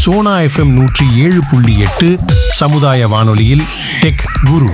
Sona FM நூற்றி ஏழு புள்ளி எட்டு சமுதாய வானொலியில் டெக் குரு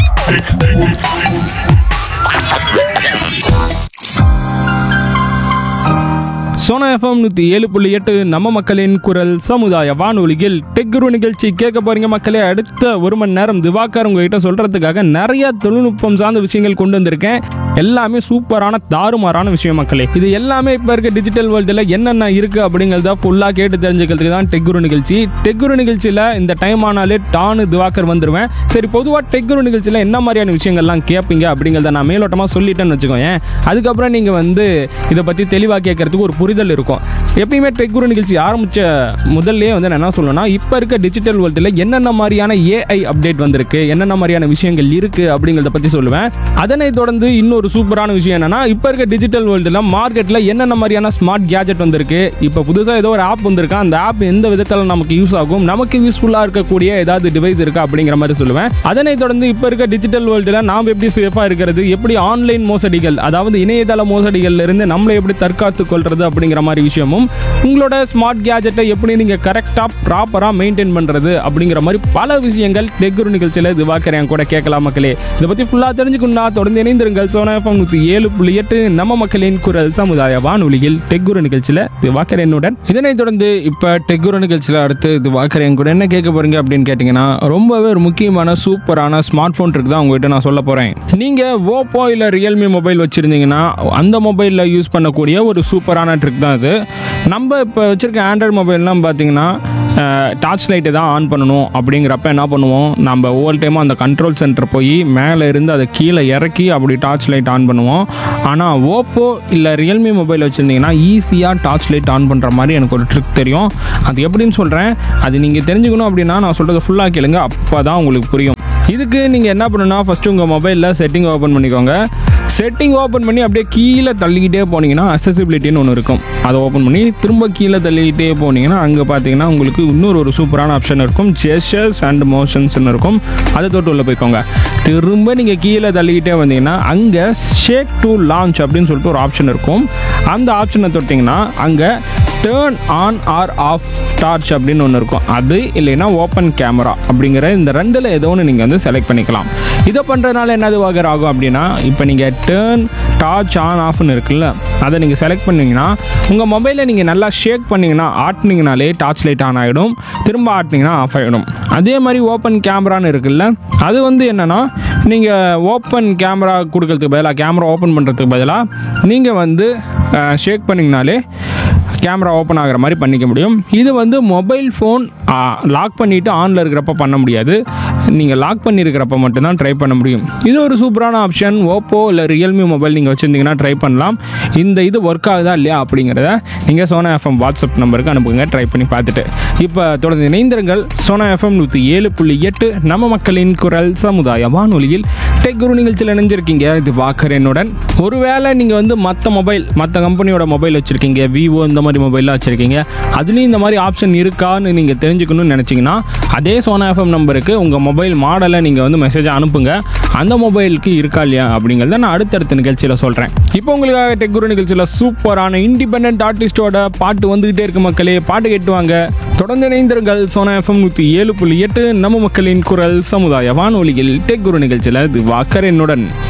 சோனா எஃப்எம் நூற்றி ஏழு புள்ளி எட்டு நம்ம மக்களின் குரல் சமுதாய வானொலியில் டெக்குரு நிகழ்ச்சி கேட்க போறீங்க மக்களே அடுத்த ஒரு மணி நேரம் திவாகர் உங்ககிட்ட சொல்றதுக்காக நிறைய தொழில்நுட்பம் சார்ந்த விஷயங்கள் கொண்டு வந்திருக்கேன் எல்லாமே சூப்பரான தாறுமாறான விஷயம் மக்களே இது எல்லாமே இப்போ இருக்க டிஜிட்டல் வேர்ல்டில் என்னென்ன இருக்கு அப்படிங்கிறத ஃபுல்லாக கேட்டு தெரிஞ்சுக்கிறதுக்கு தான் டெக்குரு நிகழ்ச்சி டெக்குரு நிகழ்ச்சியில் இந்த டைம் ஆனாலே டானு திவாகர் வந்துருவேன் சரி பொதுவாக டெக்குரு நிகழ்ச்சியில் என்ன மாதிரியான விஷயங்கள்லாம் கேட்பீங்க அப்படிங்கிறத நான் மேலோட்டமாக சொல்லிட்டேன்னு வச்சுக்கோங்க அதுக்கப்புறம் நீங்கள் வந்து இதை பற்றி தெளிவாக கேட்கறதுக்கு ஒரு புரிதல் இருக்கும் எப்பயுமே டெக்குரு நிகழ்ச்சி ஆரம்பித்த முதல்லே வந்து நான் என்ன சொல்லணும்னா இப்போ இருக்க டிஜிட்டல் வேர்ல்டில் என்னென்ன மாதிரியான ஏஐ அப்டேட் வந்திருக்கு என்னென்ன மாதிரியான விஷயங்கள் இருக்குது அப்படிங்கிறத பற்றி சொல்லுவேன் அதனைத் தொடர்ந்து இன்னொரு சூப்பரான விஷயம் என்னன்னா இப்போ இருக்க டிஜிட்டல் வேர்ல்டில் மார்க்கெட்டில் என்னென்ன மாதிரியான ஸ்மார்ட் கேஜெட் வந்திருக்கு இப்போ புதுசாக ஏதோ ஒரு ஆப் வந்திருக்கு அந்த ஆப் எந்த விதத்தில் நமக்கு யூஸ் ஆகும் நமக்கு யூஸ்ஃபுல்லாக இருக்கக்கூடிய ஏதாவது டிவைஸ் இருக்கா அப்படிங்கிற மாதிரி சொல்லுவேன் அதனைத் தொடர்ந்து இப்போ இருக்க டிஜிட்டல் வேர்ல்டில் நாம் எப்படி சேஃபாக இருக்கிறது எப்படி ஆன்லைன் மோசடிகள் அதாவது இணையதள மோசடிகள்ல இருந்து நம்மளை எப்படி தற்காத்து கொள்றது அப்படிங்கிற மாதிரி விஷயமும் உங்களோட ஸ்மார்ட் கேஜெட்டை எப்படி நீங்கள் கரெக்டாக ப்ராப்பராக மெயின்டைன் பண்ணுறது அப்படிங்கிற மாதிரி பல விஷயங்கள் டெக்குரு நிகழ்ச்சியில் திவாகர் கூட கேட்கலாம் மக்களே இதை பற்றி ஃபுல்லாக தெரிஞ்சுக்கணும்னா தொடர்ந்து இணைந்திருங்கள் சோனா எஃப்எம் நூற்றி ஏழு புள்ளி எட்டு நம்ம மக்களின் குரல் சமுதாய வானொலியில் டெக்குரு நிகழ்ச்சியில் திவாகர் என்னுடன் இதனைத் தொடர்ந்து இப்போ டெக்குரு நிகழ்ச்சியில் அடுத்து திவாகர் என் கூட என்ன கேட்க போறீங்க அப்படின்னு கேட்டிங்கன்னா ரொம்பவே ஒரு முக்கியமான சூப்பரான ஸ்மார்ட் ஃபோன் இருக்கு தான் உங்ககிட்ட நான் சொல்ல போகிறேன் நீங்கள் ஓப்போ இல்லை ரியல்மி மொபைல் வச்சுருந்தீங்கன்னா அந்த மொபைலில் யூஸ் பண்ணக்கூடிய ஒரு சூப்பரான ட்ரிக் தான் இது நம்ம இப்போ வச்சுருக்க ஆண்ட்ராய்டு மொபைல்லாம் பார்த்தீங்கன்னா டார்ச் லைட்டை தான் ஆன் பண்ணணும் அப்படிங்கிறப்ப என்ன பண்ணுவோம் நம்ம ஒவ்வொரு டைமும் அந்த கண்ட்ரோல் சென்டர் போய் மேலே இருந்து அதை கீழே இறக்கி அப்படி டார்ச் லைட் ஆன் பண்ணுவோம் ஆனால் ஓப்போ இல்லை ரியல்மி மொபைல் வச்சுருந்தீங்கன்னா ஈஸியாக டார்ச் லைட் ஆன் பண்ணுற மாதிரி எனக்கு ஒரு ட்ரிக் தெரியும் அது எப்படின்னு சொல்கிறேன் அது நீங்கள் தெரிஞ்சுக்கணும் அப்படின்னா நான் சொல்கிறத ஃபுல்லாக கேளுங்க அப்போ தான் உங்களுக்கு புரியும் இதுக்கு நீங்கள் என்ன பண்ணணும்னா ஃபஸ்ட்டு உங்கள் மொபைலில் செட்டிங் ஓப்பன் பண்ணிக்கோங்க செட்டிங் ஓப்பன் பண்ணி அப்படியே கீழே தள்ளிக்கிட்டே போனீங்கன்னா அசசிபிலிட்டின்னு ஒன்று இருக்கும் அதை ஓப்பன் பண்ணி திரும்ப கீழே தள்ளிக்கிட்டே போனீங்கன்னா அங்கே பார்த்தீங்கன்னா உங்களுக்கு இன்னொரு ஒரு சூப்பரான ஆப்ஷன் இருக்கும் ஜெஸ்டர்ஸ் அண்ட் மோஷன்ஸ்னு இருக்கும் அதை தொட்டு உள்ள போய்க்கோங்க திரும்ப நீங்கள் கீழே தள்ளிக்கிட்டே வந்தீங்கன்னா அங்கே ஷேக் டு லான்ச் அப்படின்னு சொல்லிட்டு ஒரு ஆப்ஷன் இருக்கும் அந்த ஆப்ஷனை தொட்டிங்கன்னா அங்கே turn on or off torch அப்படின்னு ஒன்று இருக்கும் அது இல்லைன்னா ஓப்பன் கேமரா அப்படிங்கிற இந்த ரெண்டில் ஏதோ ஒன்று நீங்கள் வந்து செலக்ட் பண்ணிக்கலாம் இதை பண்ணுறதுனால என்னது வகர் ஆகும் அப்படின்னா இப்போ நீங்கள் டேர்ன் டார்ச் ஆன் ஆஃப்னு இருக்குல்ல அதை நீங்கள் செலக்ட் பண்ணீங்கன்னா உங்கள் மொபைலில் நீங்கள் நல்லா ஷேக் பண்ணிங்கன்னா ஆட்டினீங்கனாலே டார்ச் லைட் ஆன் ஆகிடும் திரும்ப ஆட்டினீங்கன்னா ஆஃப் ஆகிடும் அதே மாதிரி ஓப்பன் கேமரான்னு இருக்குல்ல அது வந்து என்னென்னா நீங்கள் ஓப்பன் கேமரா கொடுக்கறதுக்கு பதிலாக கேமரா ஓப்பன் பண்ணுறதுக்கு பதிலாக நீங்கள் வந்து ஷேக் பண்ணிங்கனாலே கேமரா ஓப்பன் ஆகிற மாதிரி பண்ணிக்க முடியும் இது வந்து மொபைல் ஃபோன் லாக் பண்ணிவிட்டு ஆனில் இருக்கிறப்ப பண்ண முடியாது நீங்கள் லாக் பண்ணியிருக்கிறப்ப மட்டும்தான் ட்ரை பண்ண முடியும் இது ஒரு சூப்பரான ஆப்ஷன் ஓப்போ இல்லை ரியல்மி மொபைல் நீங்கள் வச்சுருந்தீங்கன்னா ட்ரை பண்ணலாம் இந்த இது ஒர்க் ஆகுதா இல்லையா அப்படிங்கிறத நீங்கள் சோனா எஃப்எம் வாட்ஸ்அப் நம்பருக்கு அனுப்புங்க ட்ரை பண்ணி பார்த்துட்டு இப்போ தொடர்ந்து இணைந்திருங்கள் சோனா எஃப்எம் நூற்றி ஏழு புள்ளி எட்டு நம்ம மக்களின் குரல் சமுதாய வானொலியில் டெக் குரு நிகழ்ச்சியில் இணைஞ்சிருக்கீங்க இது வாக்கர் என்னுடன் ஒருவேளை நீங்கள் வந்து மற்ற மொபைல் மற்ற கம்பெனியோட மொபைல் வச்சுருக்கீங்க விவோ இந்த மாதிரி மொபைல்லாம் வச்சுருக்கீங்க அதுலேயும் இந்த மாதிரி ஆப்ஷன் இருக்கான்னு நீங்கள் தெரிஞ்சுக்கணும்னு நினச்சிங்கன்னா அதே சோனா எஃப்எம் நம்பருக்கு உங்கள் மொபைல் மாடலை நீங்கள் வந்து மெசேஜ் அனுப்புங்க அந்த மொபைலுக்கு இருக்கா இல்லையா அப்படிங்கிறத நான் அடுத்தடுத்த நிகழ்ச்சியில் சொல்கிறேன் இப்போ உங்களுக்காக டெக் குரு நிகழ்ச்சியில் சூப்பரான இண்டிபெண்ட் ஆர்டிஸ்டோட பாட்டு வந்துகிட்டே இருக்கு மக்களே பாட்டு கேட்டுவாங்க தொடர்ந்து இணைந்திருங்கள் சோனா எஃப்எம் நூற்றி ஏழு புள்ளி எட்டு நம்ம மக்களின் குரல் சமுதாய வானொலியில் டெக் குரு நிகழ்ச்சியில் இது வாக்கர் என்னுடன்